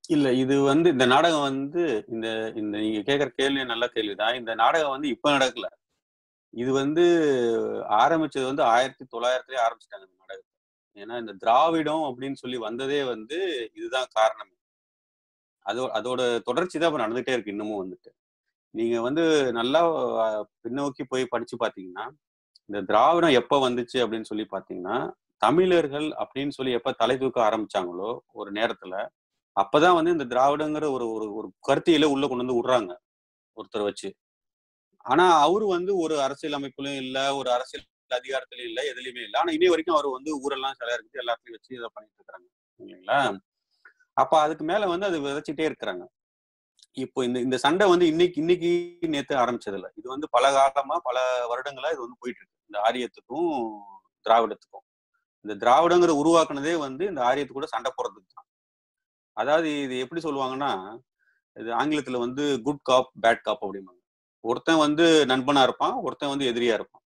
இல்ல இது வந்து இந்த நாடகம் வந்து இந்த இந்த நீங்க கேக்குற கேள்வி நல்ல கேள்விதான் இந்த நாடகம் வந்து இப்ப நடக்கல இது வந்து ஆரம்பிச்சது வந்து ஆயிரத்தி தொள்ளாயிரத்துலயே ஆரம்பிச்சிட்டாங்க இந்த நாடகத்தை ஏன்னா இந்த திராவிடம் அப்படின்னு சொல்லி வந்ததே வந்து இதுதான் காரணம் அதோ அதோட தொடர்ச்சி தான் இப்ப நடந்துட்டே இருக்கு இன்னமும் வந்துட்டு நீங்க வந்து நல்லா அஹ், பின்னோக்கி போய் படிச்சு பாத்தீங்கன்னா இந்த திராவிடம் எப்ப வந்துச்சு அப்படின்னு சொல்லி பாத்தீங்கன்னா தமிழர்கள் அப்படின்னு சொல்லி எப்ப தலை தூக்க ஆரம்பிச்சாங்களோ ஒரு நேரத்துல அப்பதான் வந்து இந்த திராவிடங்கிற ஒரு ஒரு ஒரு கருத்தியில உள்ள கொண்டு வந்து விடுறாங்க ஒருத்தர் வச்சு ஆனா அவரு வந்து ஒரு அரசியல் அமைப்புலயும் இல்ல ஒரு அரசியல் அதிகாரத்திலயும் இல்ல எதுலயுமே இல்ல ஆனா இன்னை வரைக்கும் அவர் வந்து ஊரெல்லாம் சில இருக்குது எல்லாத்தையும் வச்சு இதை பண்ணிட்டு இருக்காங்க இல்லைங்களா அப்ப அதுக்கு மேல வந்து அது விதைச்சிட்டே இருக்கிறாங்க இப்போ இந்த இந்த சண்டை வந்து இன்னைக்கு இன்னைக்கு நேத்து ஆரம்பிச்சது இல்ல இது வந்து பல காலமா பல வருடங்களா இது வந்து போயிட்டு இருக்கு இந்த ஆரியத்துக்கும் திராவிடத்துக்கும் இந்த திராவிடங்கிற உருவாக்குனதே வந்து இந்த ஆரியத்து கூட சண்டை போடுறதுக்கு தான் அதாவது இது எப்படி சொல்லுவாங்கன்னா இது ஆங்கிலத்துல வந்து குட் காப் பேட் காப் அப்படிம்பாங்க ஒருத்தன் வந்து நண்பனா இருப்பான் ஒருத்தன் வந்து எதிரியா இருப்பான்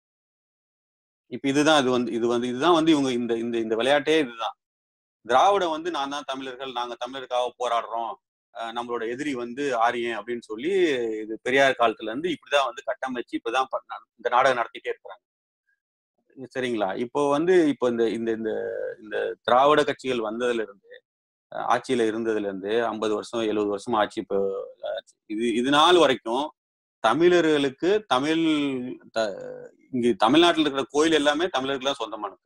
இப்ப இதுதான் இது வந்து இது வந்து இதுதான் வந்து இவங்க இந்த இந்த இந்த விளையாட்டே இதுதான் திராவிடம் வந்து நான் தான் தமிழர்கள் நாங்க தமிழருக்காக போராடுறோம் அஹ் நம்மளோட எதிரி வந்து ஆரியன் அப்படின்னு சொல்லி இது பெரியார் காலத்துல இருந்து இப்படிதான் வந்து கட்டமைச்சு இப்படிதான் பண்ண- இந்த நாடகம் நடத்திட்டே இருக்கிறாங்க சரிங்களா இப்போ வந்து இப்போ இந்த இந்த இந்த இந்த திராவிட கட்சிகள் வந்ததுல இருந்து அஹ் ஆட்சியில இருந்ததுல இருந்து ஐம்பது வருஷம் எழுபது வருஷம் ஆட்சி இப்போ ஆச்சு. இது இது நாள் வரைக்கும் தமிழர்களுக்கு தமிழ் த- இங்க தமிழ்நாட்டில் இருக்கிற கோயில் எல்லாமே தமிழர்களுக்கு சொந்தமானது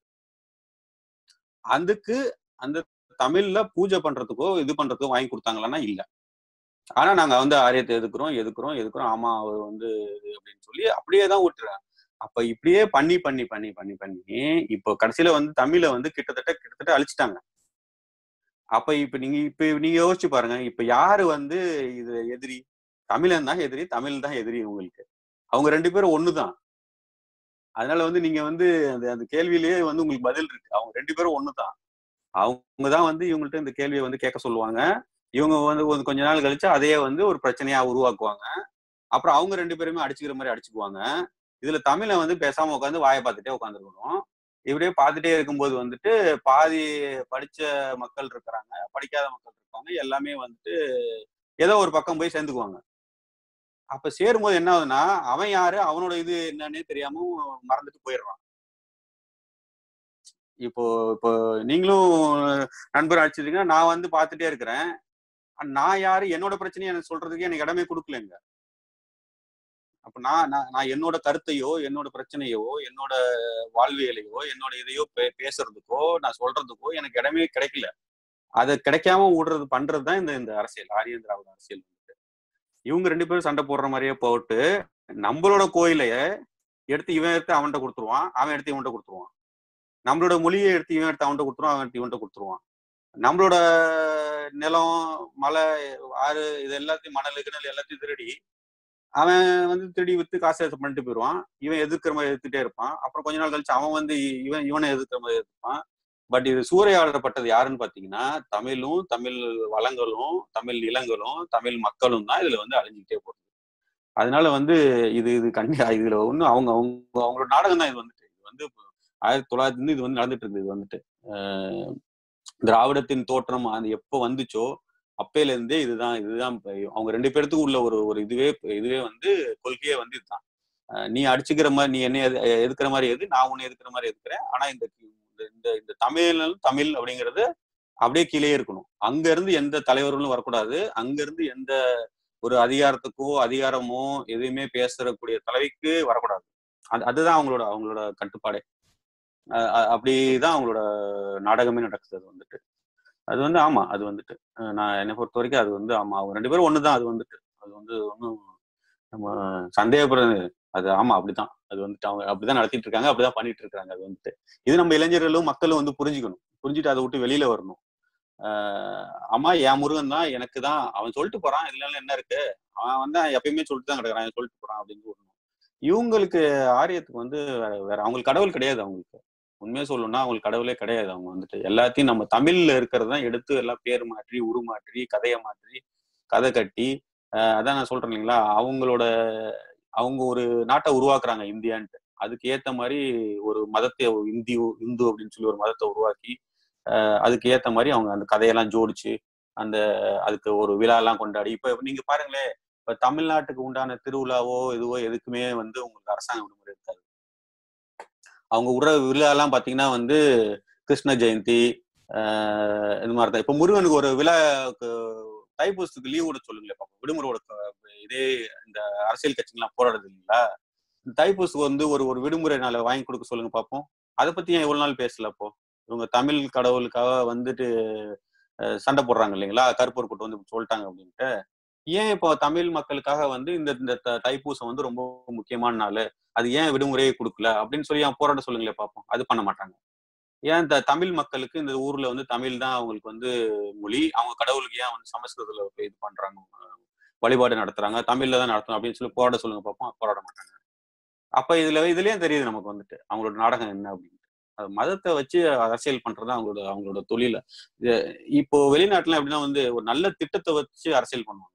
அதுக்கு அந்த தமிழ்ல பூஜை பண்றதுக்கோ இது பண்றதுக்கோ வாங்கி கொடுத்தாங்களான்னா இல்ல ஆனா நாங்க வந்து ஆரியத்தை எதுக்குறோம் எதுக்குறோம் எதுக்குறோம் ஆமா அவர் வந்து இது அப்படின்னு சொல்லி அப்படியே தான் விட்டுறாங்க அப்ப இப்படியே பண்ணி பண்ணி பண்ணி பண்ணி பண்ணி இப்போ கடைசியில வந்து தமிழை வந்து கிட்டத்தட்ட கிட்டத்தட்ட அழிச்சிட்டாங்க அப்ப இப்ப நீங்க இப்ப நீங்க யோசிச்சு பாருங்க இப்ப யாரு வந்து இது எதிரி தமிழன் தான் எதிரி தமிழ் தான் எதிரி உங்களுக்கு அவங்க ரெண்டு பேரும் ஒண்ணுதான் அதனால வந்து நீங்க வந்து அந்த அந்த கேள்வியிலேயே வந்து உங்களுக்கு பதில் இருக்கு அவங்க ரெண்டு பேரும் ஒண்ணுதான் அவங்க தான் வந்து இவங்கள்ட்ட இந்த கேள்வியை வந்து கேட்க சொல்லுவாங்க இவங்க வந்து ஒரு கொஞ்ச நாள் கழிச்சு அதையே வந்து ஒரு பிரச்சனையா உருவாக்குவாங்க அப்புறம் அவங்க ரெண்டு பேருமே அடிச்சுக்கிற மாதிரி அடிச்சுக்குவாங்க இதுல தமிழை வந்து பேசாம உட்காந்து வாயை பார்த்துட்டே உட்காந்துருக்கணும் இப்படியே பார்த்துட்டே இருக்கும்போது வந்துட்டு பாதி படிச்ச மக்கள் இருக்கிறாங்க படிக்காத மக்கள் இருப்பாங்க எல்லாமே வந்துட்டு ஏதோ ஒரு பக்கம் போய் சேர்ந்துக்குவாங்க அப்ப சேரும்போது என்ன ஆகுதுன்னா அவன் யாரு அவனோட இது என்னன்னே தெரியாம மறந்துட்டு போயிடுறான் இப்போ இப்போ நீங்களும் நண்பர் அடிச்சிருக்கீங்க நான் வந்து பார்த்துட்டே இருக்கிறேன் நான் யாரு என்னோட பிரச்சனையை எனக்கு சொல்றதுக்கு எனக்கு இடமே கொடுக்கலங்க அப்ப நான் நான் நான் என்னோட கருத்தையோ என்னோட பிரச்சனையோ என்னோட வாழ்வியலையோ என்னோட இதையோ பே- பேசுறதுக்கோ நான் சொல்றதுக்கோ எனக்கு இடமே கிடைக்கல அது கிடைக்காம விடுறது பண்றது தான் இந்த இந்த அரசியல் ஆரியன் திராவிட அரசியல் வந்துட்டு இவங்க ரெண்டு பேரும் சண்டை போடுற மாதிரியே போட்டு நம்மளோட கோயிலைய எடுத்து இவன் எடுத்து அவன்கிட்ட கொடுத்துருவான் அவன் எடுத்து இவன்கிட்ட கொடுத்துருவான் நம்மளோட மொழியை எடுத்து இவன் எடுத்து அவன்கிட்ட கொடுத்துருவான் அவன் எடுத்து இவன்கிட்ட கொடுத்துருவான் நம்மளோட நிலம் மலை ஆறு இது எல்லாத்தையும் மணல் கிணல் எல்லாத்தையும் திருடி அவன் வந்து திருடி வித்து காசு எடுத்து பண்ணிட்டு போயிடுவான் இவன் எதிர்க்கிற மாதிரி எடுத்துட்டே இருப்பான் அப்புறம் கொஞ்ச நாள் கழிச்சு அவன் வந்து இவன் இவனை எதிர்க்கிற மாதிரி எடுத்துப்பான் பட் இது சூறையாடப்பட்டது யாருன்னு பாத்தீங்கன்னா தமிழும் தமிழ் வளங்களும் தமிழ் நிலங்களும் தமிழ் மக்களும் தான் இதுல வந்து அழிஞ்சுக்கிட்டே போகுது அதனால வந்து இது இது கண்டி இதுல ஒண்ணு அவங்க அவங்க அவங்களோட நாடகம் தான் இது வந்துட்டு இது வந்து ஆயிரத்தி தொள்ளாயிரத்துல இருந்து இது வந்து நடந்துட்டு இருக்குது இது வந்துட்டு அஹ் திராவிடத்தின் தோற்றம் அது எப்போ வந்துச்சோ அப்பையில இருந்தே இதுதான் இதுதான் இப்ப அவங்க ரெண்டு பேர்த்துக்கும் உள்ள ஒரு ஒரு இதுவே இதுவே வந்து கொள்கையே வந்து இதுதான் அஹ் நீ அடிச்சுக்கிற மாதிரி நீ என்ன எது- எதுக்குற மாதிரி எது நான் உன்னை எதுக்குற மாதிரி எதுக்குறேன் ஆனா இந்த இந்த- இந்த இந்த தமிழ் தமிழ் அப்படிங்கிறது அப்படியே கீழே இருக்கணும் அங்க இருந்து எந்த தலைவர்களும் வரக்கூடாது அங்க இருந்து எந்த ஒரு அதிகாரத்துக்கோ அதிகாரமோ எதுவுமே பேசக்கூடிய தலைவிக்கு வரக்கூடாது அது அதுதான் அவங்களோட அவங்களோட கட்டுப்பாடே அஹ் அ- அப்படிதான் அவங்களோட நாடகமே நடக்குது அது வந்துட்டு அது வந்து ஆமா அது வந்துட்டு அஹ் நான் என்னை பொறுத்த வரைக்கும் அது வந்து ஆமா அவங்க ரெண்டு பேரும் ஒண்ணுதான் அது வந்துட்டு அது வந்து ஒன்றும் நம்ம சந்தேகப்படுறது அது ஆமா அப்படிதான் அது வந்துட்டு அவங்க அப்படிதான் நடத்திட்டு இருக்காங்க அப்படிதான் பண்ணிட்டு இருக்காங்க அது வந்துட்டு இது நம்ம இளைஞர்களும் மக்களும் வந்து புரிஞ்சுக்கணும் புரிஞ்சுட்டு அதை விட்டு வெளியில வரணும் ஆஹ் அம்மா என் முருகன் தான் எனக்கு தான் அவன் சொல்லிட்டு போறான் இதுல எல்லாம் என்ன இருக்கு அவன் வந்து எப்பயுமே சொல்லிட்டு தான் கிடக்குறான் சொல்லிட்டு போறான் அப்படின்னு சொல்லணும் இவங்களுக்கு ஆரியத்துக்கு வந்து வேற வேற அவங்களுக்கு கடவுள் கிடையாது அவங்களுக்கு உண்மையா சொல்லணும்னா அவங்களுக்கு கடவுளே கிடையாது அவங்க வந்துட்டு எல்லாத்தையும் நம்ம தமிழ்ல இருக்கிறதான் எடுத்து எல்லாம் பேர் மாற்றி உருமாற்றி கதையை மாற்றி கதை கட்டி ஆஹ் அதான் நான் சொல்றேன் இல்லைங்களா அவங்களோட அவங்க ஒரு நாட்டை உருவாக்குறாங்க இந்தியான்ட்டு அதுக்கு ஏத்த மாதிரி ஒரு மதத்தை இந்தி இந்து அப்படின்னு சொல்லி ஒரு மதத்தை உருவாக்கி ஆஹ் அதுக்கு ஏத்த மாதிரி அவங்க அந்த கதையெல்லாம் ஜோடிச்சு அந்த அதுக்கு ஒரு விழா எல்லாம் கொண்டாடி இப்ப நீங்க பாருங்களேன் இப்ப தமிழ்நாட்டுக்கு உண்டான திருவிழாவோ இதுவோ எதுக்குமே வந்து உங்களுக்கு அரசாங்க விடுமுறை இருக்காது அவங்க விடுற விழா எல்லாம் பாத்தீங்கன்னா வந்து கிருஷ்ண ஜெயந்தி ஆஹ் இது மாதிரி தான் இப்ப முருகனுக்கு ஒரு விழாக்கு தைப்பூசத்துக்கு லீவ் விட சொல்லுங்களேன் பாப்போம் விடுமுறையோட க- இதே இந்த அரசியல் கட்சிகள்லாம் போராடுறது இல்லைங்களா இந்த தைப்பூசுக்கு வந்து ஒரு ஒரு விடுமுறை நாளை வாங்கி கொடுக்க சொல்லுங்க பார்ப்போம் அதை பத்தி ஏன் எவ்வளவு நாள் பேசல அப்போ இவங்க தமிழ் கடவுளுக்காக வந்துட்டு அஹ், சண்டை போடுறாங்க இல்லைங்களா கருப்பூர் கூட்டு வந்து இப்படி சொல்லிட்டாங்க அப்படின்ட்டு ஏன் இப்போ தமிழ் மக்களுக்காக வந்து இந்த இந்த த- தைப்பூசம் வந்து ரொம்ப முக்கியமான நாள் அது ஏன் விடுமுறையே கொடுக்கல அப்படின்னு சொல்லி ஏன் போராட சொல்லுங்களேன் பார்ப்போம் அது பண்ண மாட்டாங்க ஏன் இந்த தமிழ் மக்களுக்கு இந்த ஊர்ல வந்து தமிழ் தான் அவங்களுக்கு வந்து மொழி அவங்க கடவுளுக்கு ஏன் வந்து சமஸ்கிருதத்துல போய் இது பண்றாங்க அஹ் வழிபாடு நடத்துறாங்க தமிழ்ல தான் நடத்தணும் அப்படின்னு சொல்லி போராட சொல்லுங்க பார்ப்போம் போராட மாட்டாங்க அப்ப இதுல இதுலயும் தெரியுது நமக்கு வந்துட்டு அவங்களோட நாடகம் என்ன அப்படின்ட்டு அது மதத்தை வச்சு அரசியல் பண்றது அவங்களோட அவங்களோட தொழில இது இப்போ வெளிநாட்டுல எப்படின்னா வந்து ஒரு நல்ல திட்டத்தை வச்சு அரசியல் பண்ணுவாங்க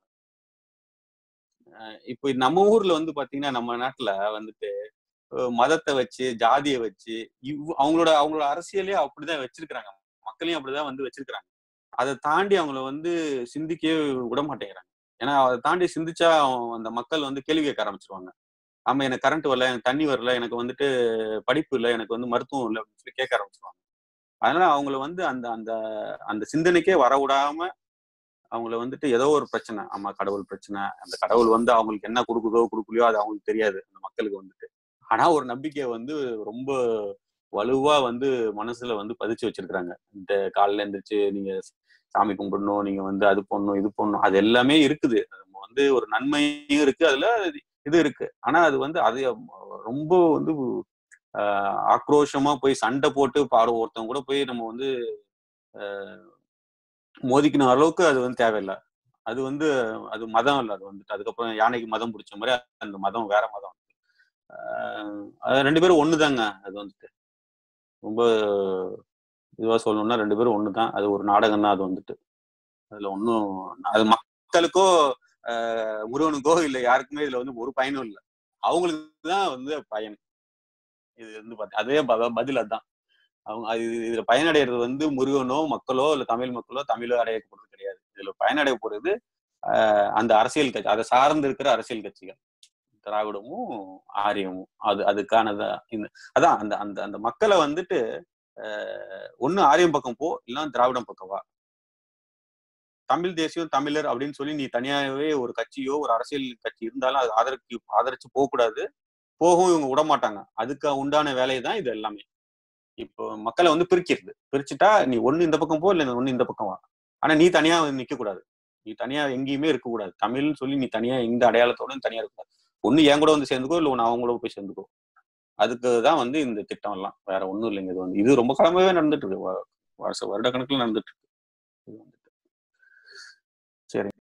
அஹ் இப்போ நம்ம ஊர்ல வந்து பாத்தீங்கன்னா நம்ம நாட்டுல வந்துட்டு அஹ் மதத்தை வச்சு ஜாதியை வச்சு இவ் அவங்களோட அவங்களோட அரசியலே அப்படிதான் வச்சிருக்கிறாங்க மக்களையும் அப்படிதான் வந்து வச்சிருக்கிறாங்க அதை தாண்டி அவங்கள வந்து சிந்திக்கவே விட மாட்டேங்கிறாங்க ஏன்னா அதை தாண்டி சிந்திச்சா அவன் அந்த மக்கள் வந்து கேள்வி கேட்க ஆரம்பிச்சிருவாங்க ஆமா எனக்கு கரண்ட் வரல எனக்கு தண்ணி வரல எனக்கு வந்துட்டு படிப்பு இல்லை எனக்கு வந்து மருத்துவம் இல்லை அப்படின்னு சொல்லி கேட்க ஆரம்பிச்சிருவாங்க அதனால அவங்கள வந்து அந்த அந்த அந்த சிந்தனைக்கே வர விடாம அவங்கள வந்துட்டு ஏதோ ஒரு பிரச்சனை ஆமா கடவுள் பிரச்சனை அந்த கடவுள் வந்து அவங்களுக்கு என்ன கொடுக்குதோ கொடுக்கலையோ அது அவங்களுக்கு தெரியாது அந்த மக்களுக்கு வந்துட்டு ஆனா ஒரு நம்பிக்கையை வந்து ரொம்ப வலுவா வந்து மனசுல வந்து பதிச்சு வச்சிருக்கிறாங்க இந்த காலையில எந்திரிச்சு நீங்க சாமி கும்பிடணும் நீங்க வந்து அது பண்ணணும் இது பண்ணணும் அது எல்லாமே இருக்குது நம்ம வந்து ஒரு நன்மையும் இருக்கு அதுல இது இருக்கு ஆனா அது வந்து அது ரொம்ப வந்து ஆஹ் ஆக்ரோஷமா போய் சண்டை போட்டு பாரு ஒருத்தவங்க கூட போய் நம்ம வந்து ஆஹ் மோதிக்கணும் அளவுக்கு அது வந்து தேவையில்லை அது வந்து அது மதம் இல்லை அது வந்துட்டு அதுக்கப்புறம் யானைக்கு மதம் பிடிச்ச மாதிரி அந்த மதம் வேற மதம் ஆஹ் அது ரெண்டு பேரும் ஒண்ணுதாங்க அது வந்துட்டு ரொம்ப இதுவா சொல்லணும்னா ரெண்டு பேரும் ஒண்ணுதான் அது ஒரு நாடகம் தான் அது வந்துட்டு அதுல ஒன்றும் அது மக்களுக்கோ ஆஹ் முருகனுக்கோ இல்ல யாருக்குமே இதுல வந்து ஒரு பயனும் இல்லை அவங்களுக்கு தான் வந்து பயன் இது வந்து பாத்தி- அதே ப- பதில் அதான் அவங்க அது இதுல பயனடைறது வந்து முருகனோ மக்களோ இல்ல தமிழ் மக்களோ தமிழோ அடைய போறது கிடையாது இதுல பயனடைய போறது ஆஹ் அந்த அரசியல் கட்சி அதை சார்ந்து இருக்கிற அரசியல் கட்சிகள் திராவிடமும் ஆரியமும் அது அதுக்கானதா இந்த அதான் அந்த அந்த அந்த மக்களை வந்துட்டு ஆஹ் ஒண்ணு ஆரியம் பக்கம் போ இல்லைன்னா திராவிடம் பக்கம் வா தமிழ் தேசியம் தமிழர் அப்படின்னு சொல்லி நீ தனியாகவே ஒரு கட்சியோ ஒரு அரசியல் கட்சி இருந்தாலும் அது ஆதரிச்சு ஆதரிச்சு போகக்கூடாது போகவும் இவங்க விட மாட்டாங்க அதுக்கு உண்டான வேலையை தான் இது எல்லாமே இப்போ மக்களை வந்து பிரிக்கிறது பிரிச்சுட்டா நீ ஒண்ணு இந்த பக்கம் போ இல்லை ஒண்ணு இந்த பக்கம் வா ஆனா நீ தனியா நிக்க கூடாது நீ தனியா எங்கேயுமே இருக்கக்கூடாது தமிழ்னு சொல்லி நீ தனியா எந்த அடையாளத்தோட தனியா இருக்கக்கூடாது ஒண்ணு என் கூட வந்து சேர்ந்துக்கோ இல்லை ஒன்று அவங்களோட போய் சேர்ந்துக்கோ அதுக்கு தான் வந்து இந்த திட்டம் எல்லாம் வேற ஒண்ணும் இல்லைங்க இது வந்து இது ரொம்ப காலமாவே நடந்துட்டு இருக்கு வ- வருஷ வருட கணக்குல நடந்துட்டு இருக்கு இது வந்துட்டு சரி